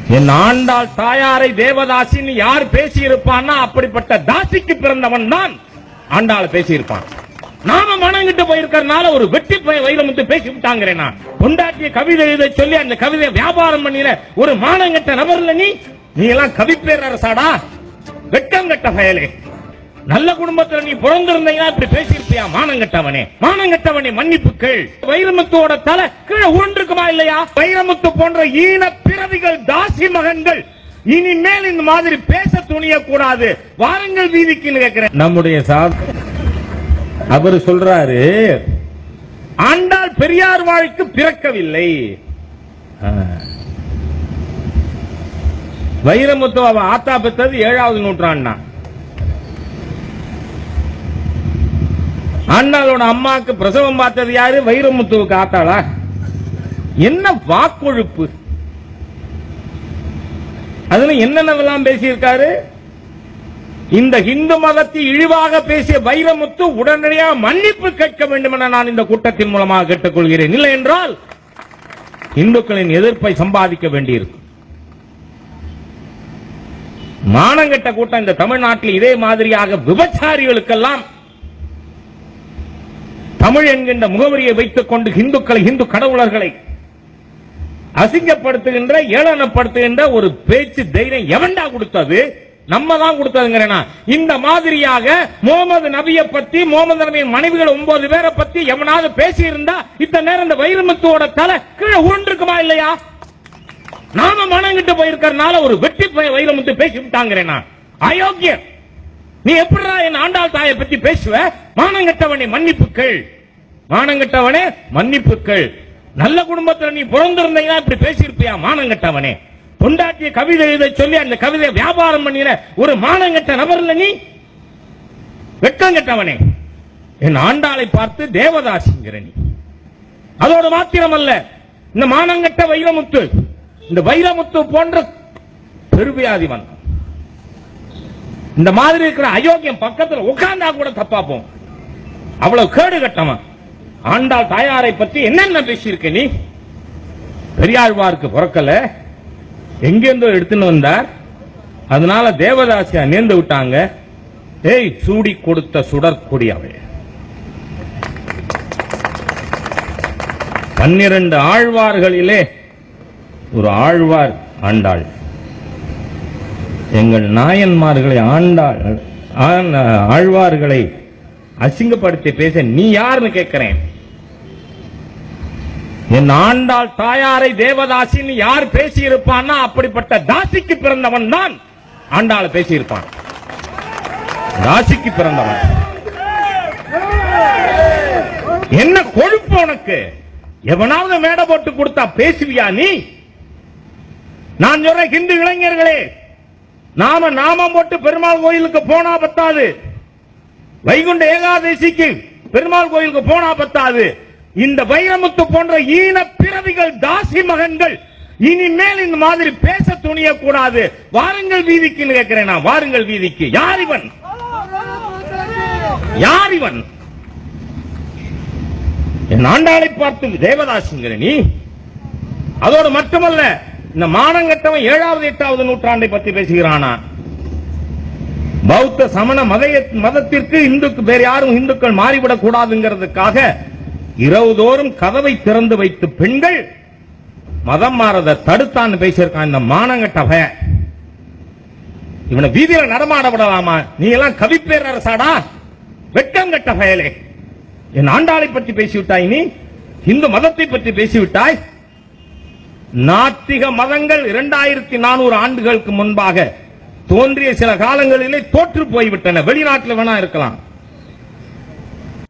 என் ஆண்டாள் தாயாரை தேவதாசின்னு யார் பேசியிருப்பான்னா அப்படிப்பட்ட தாசிக்கு பிறந்தவன் தான் ஆண்டாள் பேசியிருப்பான் நாம மனங்கிட்டு போயிருக்கறனால ஒரு வெட்டி பய வைரமுத்து பேசி விட்டாங்கிறேன் நான் கொண்டாட்டிய கவிதை எழுத சொல்லி அந்த கவிதை வியாபாரம் பண்ணின ஒரு மானங்கட்ட நபர்ல நீ நீ எல்லாம் கவி பேரரசாடா வெட்டங்கட்ட பயலே நல்ல குடும்பத்துல நீ பிறந்திருந்தீங்கன்னா இப்படி பேசியிருப்பியா மானங்கட்டவனே மானங்கட்டவனே மன்னிப்புகள் வைரமுத்துவோட தலை கீழே உருண்டிருக்குமா இல்லையா வைரமுத்து போன்ற ஈன பிறவிகள் தாசி மகன்கள் இனிமேல் இந்த மாதிரி பேச துணிய கூடாது வாருங்கள் வீதிக்குன்னு கேட்கிறேன் நம்முடைய சார் அவர் சொல்றாரு ஆண்டாள் பெரியார் வாழ்க்கு பிறக்கவில்லை ஆ. வைரமுத்து அவ ஆத்தா பெற்றது ஏழாவது நூற்றாண்டா ஆண்டாளோட அம்மாக்கு பிரசவம் பார்த்தது யாரு வைரமுத்துவுக்கு ஆத்தாளா என்ன வாக்கொழுப்பு அதுல என்னென்னவெல்லாம் பேசியிருக்காரு இந்த இந்து மதத்தை இழிவாக பேசிய வைரமுத்து உடனடியாக மன்னிப்பு கேட்க வேண்டும் என நான் இந்த கூட்டத்தின் மூலமாக கேட்டுக்கொள்கிறேன் இல்லை என்றால் இந்துக்களின் எதிர்ப்பை சம்பாதிக்க வேண்டியிருக்கும் மானங்கெட்ட கூட்டம் இந்த தமிழ்நாட்டில் இதே மாதிரியாக விபச்சாரிகளுக்கெல்லாம் தமிழ் என்கின்ற முகவரியை வைத்துக் கொண்டு இந்துக்களை இந்து கடவுளர்களை அசிங்கப்படுத்துகின்ற ஏளனப்படுத்துகின்ற ஒரு பேச்சு தைரியம் எவன்டா கொடுத்தது நம்ம தான் கொடுத்ததுங்கிறேனா இந்த மாதிரியாக முகமது நபியை பத்தி முகமது நபியின் மனைவிகள் ஒன்பது பேரை பத்தி எவனாவது பேசி இருந்தா இத்தனை நேரம் இந்த வைரமுத்துவோட தலை கீழே உருண்டிருக்குமா இல்லையா நாம மனங்கிட்டு போயிருக்கறனால ஒரு வெட்டி பய வைரமுத்து பேசி விட்டாங்கிறேனா அயோக்கியர் நீ எப்படிடா என் ஆண்டாள் தாயை பத்தி பேசுவ மானங்கெட்டவனே மன்னிப்புகள் மானங்கெட்டவனே மன்னிப்புகள் நல்ல குடும்பத்துல நீ பிறந்திருந்தீங்கன்னா இப்படி பேசியிருப்பியா மானங்கெட்டவனே பொண்டாட்டிய கவிதை எழுத சொல்லி அந்த கவிதை வியாபாரம் பண்ணின ஒரு மானங்கெட்ட நபர்ல நீ வெட்கங்கெட்டவனே என் ஆண்டாளை பார்த்து தேவதாசிங்கிற நீ அதோடு மாத்திரமல்ல இந்த மானங்கெட்ட வைரமுத்து இந்த வைரமுத்து போன்ற பெருவியாதி வந்தான் இந்த மாதிரி இருக்கிற அயோக்கியம் பக்கத்துல உட்கார்ந்தா கூட தப்பாப்போம் அவ்வளவு கேடு கட்டவன் ஆண்டாள் தாயாரை பத்தி என்னென்ன பேசியிருக்க நீ பெரியாழ்வாருக்கு பிறக்கல எங்கேருந்தோ எடுத்துன்னு வந்தார் அதனால தேவதாசியா நேர்ந்து விட்டாங்க ஏய் சூடி கொடுத்த சுடற்கொடி அவள் பன்னிரண்டு ஆழ்வார்களிலே ஒரு ஆழ்வார் ஆண்டாள் எங்கள் நாயன்மார்களை ஆண்டாள் ஆண்- ஆழ்வார்களை அசிங்கப்படுத்தி பேச நீ யாருன்னு கேட்கிறேன் என் ஆண்டாள் தாயாரை தேவதாசின்னு யார் பேசியிருப்பான்னா அப்படிப்பட்ட தாசிக்கு பிறந்தவன் தான் ஆண்டாளை பேசியிருப்பான் தாசிக்கு பிறந்தவன் என்ன கொழுப்பு உனக்கு எவனாவது மேடை போட்டு கொடுத்தா பேசுவியா நீ நான் சொல்றேன் ஹிந்து இளைஞர்களே நாம நாமம் போட்டு பெருமாள் கோயிலுக்கு போனா பத்தாது வைகுண்ட ஏகாதசிக்கு பெருமாள் கோயிலுக்கு போனா பத்தாது இந்த வைரமுத்து போன்ற ஈன பிறவிகள் தாசி மகன்கள் இனிமேல் இந்த மாதிரி பேச துணிய கூடாது வாருங்கள் வீதிக்குன்னு கேட்கிறேன் நான் வாருங்கள் வீதிக்கு யார் இவன் யார் இவன் என் ஆண்டாளை பார்த்து தேவதாசிங்கிற நீ அதோடு மட்டுமல்ல இந்த மானங்கட்டவன் ஏழாவது எட்டாவது நூற்றாண்டை பத்தி பேசுகிறானா பௌத்த சமண மதைய மதத்திற்கு இந்துக்கு வேற யாரும் இந்துக்கள் மாறிவிடக் கூடாதுங்கிறதுக்காக இரவுதோறும் கதவை திறந்து வைத்து பெண்கள் மதம் மாறத தடுத்தான்னு பேசியிருக்கான் இந்த மானங்கட்ட பய இவனை வீதியில நடமாட விடலாமா நீ எல்லாம் கவி பேரரசாடா வெட்டங்கட்ட பயலே என் ஆண்டாளை பற்றி பேசிவிட்டாய் நீ இந்து மதத்தை பற்றி பேசிவிட்டாய் நாத்திக மதங்கள் இரண்டாயிரத்தி நானூறு ஆண்டுகளுக்கு முன்பாக தோன்றிய சில காலங்களிலே தோற்று போய்விட்டன வெளிநாட்டில் வேணா இருக்கலாம்